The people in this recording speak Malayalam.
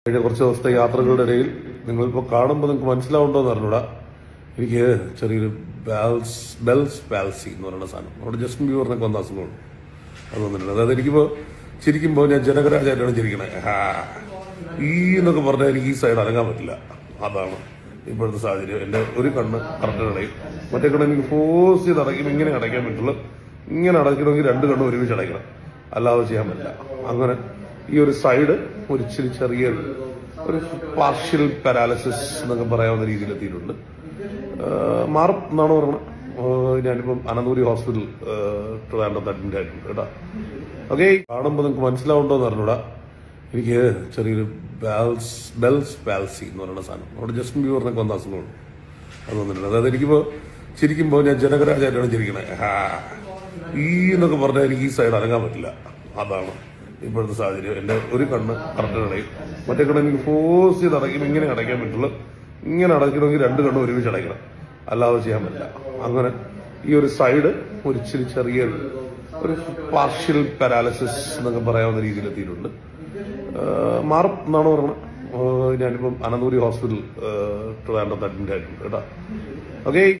കഴിഞ്ഞ കുറച്ച് ദിവസത്തെ യാത്രകളുടെ ഇടയിൽ നിങ്ങളിപ്പോൾ കാണുമ്പോൾ നിങ്ങൾക്ക് മനസ്സിലാവുണ്ടോ എന്ന് അറിഞ്ഞൂടാ എനിക്ക് ചെറിയൊരു ബാൽസ് ബെൽസ് പാൽസി എന്ന് പറയുന്ന സാധനം അവിടെ ജസ്റ്റിൻ ബീവറിനൊക്കെ വന്ന അസുഖമാണ് അത് വന്നിട്ടുണ്ട് അതായത് എനിക്കിപ്പോൾ ചിരിക്കുമ്പോൾ ഞാൻ ജനകരാജായിട്ടാണ് ചിരിക്കണേ ഹാ. ഈ എന്നൊക്കെ പറഞ്ഞാൽ എനിക്ക് ഈ സൈഡ് അനങ്ങാൻ പറ്റില്ല അതാണ് ഇപ്പോഴത്തെ സാഹചര്യം എൻ്റെ ഒരു കണ്ണ് കറക്റ്റ് അടയും മറ്റേ കണ്ണ് എനിക്ക് ഫോഴ്സ് ചെയ്ത് അടയ്ക്കുമ്പോൾ ഇങ്ങനെ അടയ്ക്കാൻ പറ്റുള്ളൂ ഇങ്ങനെ അടയ്ക്കണമെങ്കിൽ രണ്ട് കണ്ണും ഒരുമിച്ച് അടയ്ക്കണം അല്ലാതെ ചെയ്യാൻ പറ്റില്ല അങ്ങനെ ഈ ഒരു സൈഡ് ഒരു ഇച്ചിരി ചെറിയ ഒരു പാർഷ്യൽ പാരാലിസിസ് എന്നൊക്കെ പറയാവുന്ന രീതിയിൽ എത്തിയിട്ടുണ്ട് ആഹ് മാറും എന്നാണ് പറയുന്നത് ആഹ് ഞാനിപ്പം അനന്തപുരി ഹോസ്പിറ്റൽ ട്രിവാൻഡ്രത്ത് അഡ്മിറ്റ് ആയിട്ടുണ്ട് കേട്ടോ ഓക്കെ കാണുമ്പോൾ നിങ്ങൾക്ക് മനസ്സിലാവുണ്ടോ എന്ന് അറിഞ്ഞൂടാ എനിക്ക് ചെറിയൊരു ബാൽസ് ബെൽസ് പാൽസി എന്ന് പറയുന്ന സാധനം അവിടെ ജസ്റ്റിൻ ബീവറിനൊക്കെ വന്ന അസുഖമാണ് അത് വന്നിട്ടുണ്ട് അതായത് എനിക്കിപ്പോൾ ചിരിക്കുമ്പോൾ ഞാൻ ജനകരാജായിട്ടാണ് ചിരിക്കണേ ഹാ. ഈ എന്നൊക്കെ പറഞ്ഞാൽ എനിക്ക് ഈ സൈഡ് അനങ്ങാൻ പറ്റില്ല അതാണ് ഇപ്പോഴത്തെ സാഹചര്യം എൻ്റെ ഒരു കണ്ണ് കറക്റ്റ് അടയും മറ്റേ കണ്ണ് എനിക്ക് ഫോഴ്സ് ചെയ്ത് അടയ്ക്കുമ്പോൾ ഇങ്ങനെ അടയ്ക്കാൻ പറ്റുള്ളൂ ഇങ്ങനെ അടയ്ക്കണമെങ്കിൽ രണ്ട് കണ്ണും ഒരുമിച്ച് അടയ്ക്കണം അല്ലാതെ ചെയ്യാൻ പറ്റില്ല അങ്ങനെ ഈ ഒരു സൈഡ് ഒരു ഇച്ചിരി ചെറിയ ഒരു പാർഷ്യൽ പാരാലിസിസ് എന്നൊക്കെ പറയാവുന്ന രീതിയിൽ എത്തിയിട്ടുണ്ട് ആഹ് മാറും എന്നാണ് പറയുന്നത് ആഹ് ഞാനിപ്പം അനന്തപുരി ഹോസ്പിറ്റൽ ട്രിവാൻഡ്രത്ത് അഡ്മിറ്റ് ആയിട്ടുണ്ട് കേട്ടോ ഓക്കെ